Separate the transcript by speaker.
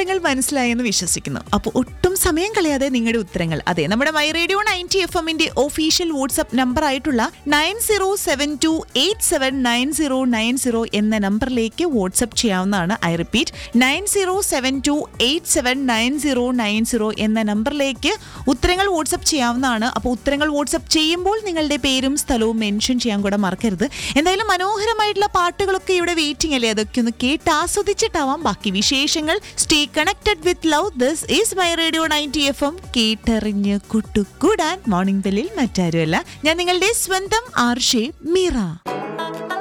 Speaker 1: ഉത്തരങ്ങൾ മനസ്സിലായെന്ന് വിശ്വസിക്കുന്നു അപ്പോൾ ഒട്ടും സമയം കളയാതെ നിങ്ങളുടെ ഉത്തരങ്ങൾ അതെ നമ്മുടെ മൈ റേഡിയോ നയൻറ്റി എഫ് എമ്മിന്റെ ഒഫീഷ്യൽ വാട്സ്ആപ്പ് നമ്പർ ആയിട്ടുള്ള nine zero seven two eight seven nine zero nine zero എന്ന നമ്പറിലേക്ക് വാട്സ്ആപ്പ് ചെയ്യാവുന്നതാണ് I repeat nine zero seven two eight seven nine zero nine zero എന്ന നമ്പറിലേക്ക് ഉത്തരങ്ങൾ വാട്സ്ആപ്പ് ചെയ്യാവുന്നതാണ് അപ്പോൾ ഉത്തരങ്ങൾ വാട്സ്ആപ്പ് ചെയ്യുമ്പോൾ നിങ്ങളുടെ പേരും സ്ഥലവും മെൻഷൻ ചെയ്യാൻ കൂടെ മറക്കരുത് എന്തായാലും മനോഹരമായിട്ടുള്ള പാട്ടുകളൊക്കെ ഇവിടെ വെയിറ്റിംഗ് അല്ലേ അതൊക്കെ ഒന്ന് കേട്ട് ആസ്വദിച്ചിട്ടാവാം ബാക്കി വിശേഷങ്ങൾ stay connected with love this is My Radio ninety F M കേട്ടറിഞ്ഞ് കുട്ടുകൂടാൻ മോർണിംഗ് ബെല്ലിൽ മറ്റാരുമല്ല ഞാൻ നിങ്ങളുടെ സ്വന്തം ആർഷേ മീറ